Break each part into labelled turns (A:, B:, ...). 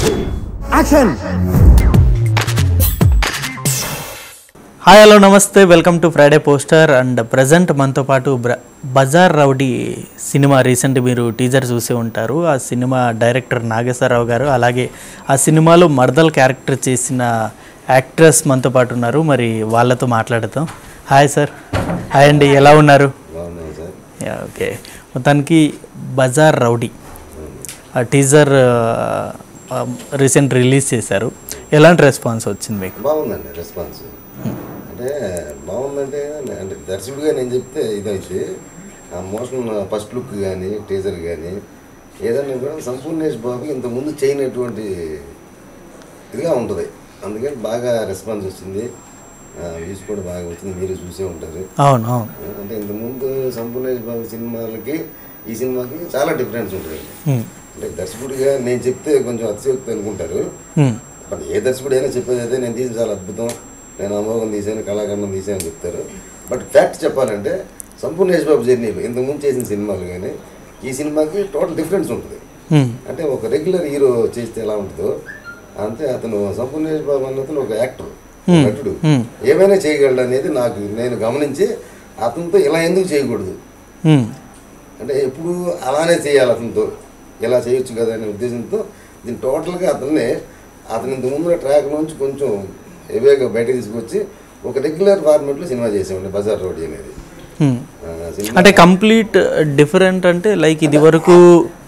A: Action
B: hi hello నమస్తే welcome to Friday poster and present మనతో పాటు బ్ర- బజార్ రౌడీ సినిమా రీసెంట్ మీరు టీజర్ చూసి ఉంటారు ఆ సినిమా డైరెక్టర్ నాగేశ్వరరావు గారు అలాగే ఆ సినిమాలో మర్దల్ క్యారెక్టర్ చేసిన యాక్ట్రెస్ మనతో పాటు ఉన్నారు మరి వాళ్ళతో మాట్లాడతాం హాయ్ సార్ హాయ్ అండి ఎలా ఉన్నారు
C: బాగున్నాను సార్
B: యా, ఓకే మొత్తానికి బజార్ రౌడీ ఆ టీజర్ రీసెంట్ రిలీజ్ చేశారు ఎలాంటి రెస్పాన్స్ వచ్చింది మీకు
C: బాగుందండి రెస్పాన్స్ అంటే బాగుందంటే అంటే దర్శకుడిగా నేను చెప్తే ఇదైతే ఆ మోషన్ ఫస్ట్ లుక్ కానీ టీజర్ కానీ ఏదైనా కూడా సంపూర్ణేష్ బాబు ఇంతకుముందు చేయనటువంటి ఇదిగా ఉంటుంది అందుకని బాగా రెస్పాన్స్ వచ్చింది వ్యూస్ కూడా బాగా వచ్చింది మీరు చూసే ఉంటారు
B: అవును అవును
C: అంటే ఇంతకుముందు సంపూర్ణేష్ బాబు సినిమాలకి ఈ సినిమాకి చాలా డిఫరెన్స్ ఉంటుంది
B: ఉమ్,
C: అంటే దర్శకుడిగా నేను చెప్తే కొంచెం అతిశయోక్తి అనుకుంటారు
B: ఉమ్,
C: బట్ ఏ దర్శకుడు అయినా చెప్పేది అయితే నేను తీసి చాలా అద్భుతం నేను అమోఘం తీసాను కళాఖండం తీసాను అని చెప్తారు బట్ ఫ్యాక్ట్ చెప్పాలంటే సంపూర్ణేష్ బాబు జర్నీలు ఇంతకుముందు చేసిన సినిమాలు కానీ ఈ సినిమాకి టోటల్ డిఫరెన్స్ ఉంటుంది
B: ఉమ్,
C: అంటే ఒక రెగ్యులర్ హీరో చేస్తే ఎలా ఉంటుందో అంతే అతను సంపూర్ణేష్ బాబు అన్నతను ఒక యాక్టర్ నటుడు
B: hmm.
C: ఏమైనా చేయగలడు అనేది నాకు నేను గమనించి అతనితో ఇలా ఎందుకు చేయకూడదు
B: ఉమ్,
C: అంటే ఎప్పుడు అలానే చేయాలి అతనితో ఇలా చేయొచ్చు కదా అనే ఉద్దేశంతో దీన్ని టోటల్గా అతన్ని అతని ఇంత ముందు ట్రాక్ నుంచి కొంచెం ఎవేగా బయటకు తీసుకొచ్చి ఒక రెగ్యులర్ ఫార్మాట్లో సినిమా చేసామండి బజార్ రోడ్ అనేది
B: ఉమ్.
C: ఆ, సినిమా
B: అంటే కంప్లీట్ డిఫరెంట్ అంటే లైక్ ఇది వరకు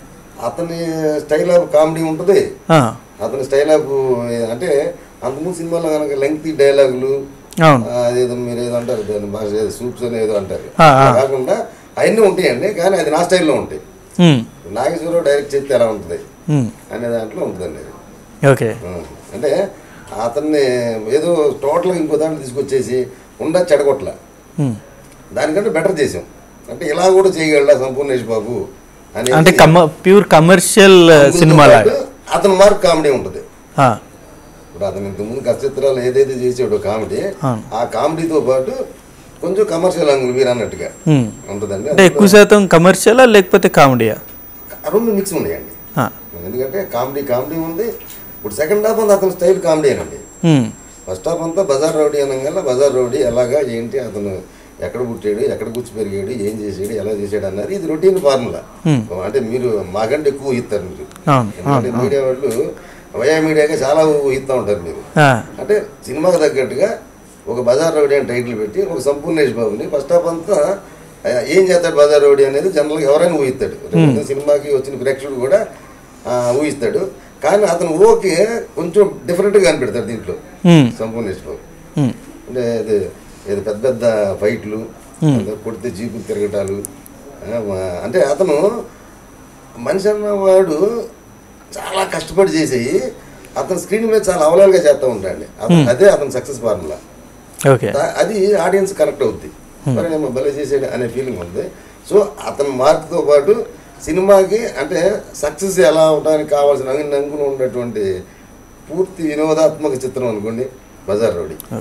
C: అతని స్టైల్ ఆఫ్ కామెడీ ఉంటుంది
B: ఆ,
C: అతని స్టైల్ ఆఫ్ అంటే అంతకుముందు సినిమాలో కనుక లెంగ్తీ డైలాగులు
B: అవును
C: ఆ, అదేదో మీరు ఏదో అంటారు దాని భాష ఏదో సూప్స్ అని ఏదో అంటారు
B: ఆ, ఆ.
C: అలా కాకుండా అవన్నీ ఉంటాయండి కానీ అది నా స్టైల్లో ఉంటాయి
B: ఉమ్,
C: నాగేశ్వరరావు డైరెక్ట్ చేస్తే ఎలా ఉంటుంది
B: ఉమ్,
C: అనే దాంట్లో ఉంటుందండి అది
B: ఓకే
C: ఆ, అంటే అతన్ని ఏదో టోటల్గా ఇంకో దాంట్లో తీసుకొచ్చేసి ఉండ చెడగొట్ల
B: ఉమ్.
C: దానికంటే బెటర్ చేసాం అంటే ఇలా కూడా చేయగలడా సంపూర్ణేష్ బాబు అనేది
B: అంటే కమ ప్యూర్ కమర్షియల్ సినిమా
C: పాటు
B: లాగా
C: అతని మార్క్ కామెడీ ఉంటుంది
B: ఆ,
C: ఇప్పుడు అతను ఇంతకుముందు కష్టచిత్రాలు ఏదైతే చేసాడో కామెడీ
B: అవును.
C: ఆ కామెడీతో పాటు కొంచెం కమర్షియల్ అంగులు మీరు అన్నట్టుగా
B: ఉమ్.
C: ఉంటుందండి
B: అంటే ఎక్కువ శాతం కమర్షియలా లేకపోతే కామెడీయా
C: రెండు మిక్స్ ఉన్నాయండి
B: ఆ,
C: ఎందుకంటే కామెడీ కామెడీ ఉంది ఇప్పుడు సెకండ్ హాఫ్ అంతా అతని స్టైల్ కామెడీ అనండి
B: ఉమ్,
C: ఫస్ట్ హాఫ్ అంతా బజార్ రౌడీ అనగా బజార్ రౌడీ ఎలాగా ఏంటి అతను ఎక్కడ పుట్టాడు ఎక్కడ కూర్చి పెరిగాడు ఏం చేసాడు ఎలా చేసాడు అన్నారు ఇది రొటీన్ ఫార్ములా
B: Hmm.
C: అంటే మీరు మాకంటే ఎక్కువ ఊహిస్తారు మీరు
B: అవును
C: ఎందుకంటే మీడియా వాళ్ళు వయా మీడియాగా చాలా ఊహిస్తూ ఉంటారు మీరు
B: ఆ,
C: అంటే సినిమాకి తగ్గట్టుగా ఒక బజార్ రౌడీ అని టైటిల్ పెట్టి ఒక సంపూర్ణేష్ బాబుని ఫస్ట్ హాఫ్ అంతా ఆ, ఏం చేస్తాడు బజార్ రౌడీ అనేది జనరల్గా ఎవరైనా ఊహిస్తాడు రేపు సినిమాకి వచ్చిన ప్రేక్షకుడు కూడా ఆ, ఊహిస్తాడు కానీ అతను ఓకే కొంచెం డిఫరెంట్గా కనిపెడతాడు దీంట్లో
B: ఉమ్,
C: సంపూర్ణేష్ బాబు
B: ఉమ్,
C: అంటే ఇది ఇది పెద్ద పెద్ద ఫైట్లు అంటే కొడితే జీపు తిరగటాలు ఆ, మా- అంటే అతను మనిషి అన్నవాడు చాలా కష్టపడి చేసేయి అతను స్క్రీన్ మీద చాలా అవలాలుగా చేస్తూ ఉంటాడు అతను అదే అతని సక్సెస్ ఫార్ములా
B: ఓకే
C: దా- అది ఆడియన్స్ కనెక్ట్ అవుద్ది మరి ఏమో భలే చేసాడు అనే ఫీలింగ్ ఉంది సో అతని మార్క్తో పాటు సినిమాకి అంటే సక్సెస్ ఎలా అవడానికి కావాల్సిన అంగు- అంగులు ఉన్నటువంటి పూర్తి వినోదాత్మక చిత్రం అనుకోండి బజార్ రౌడీ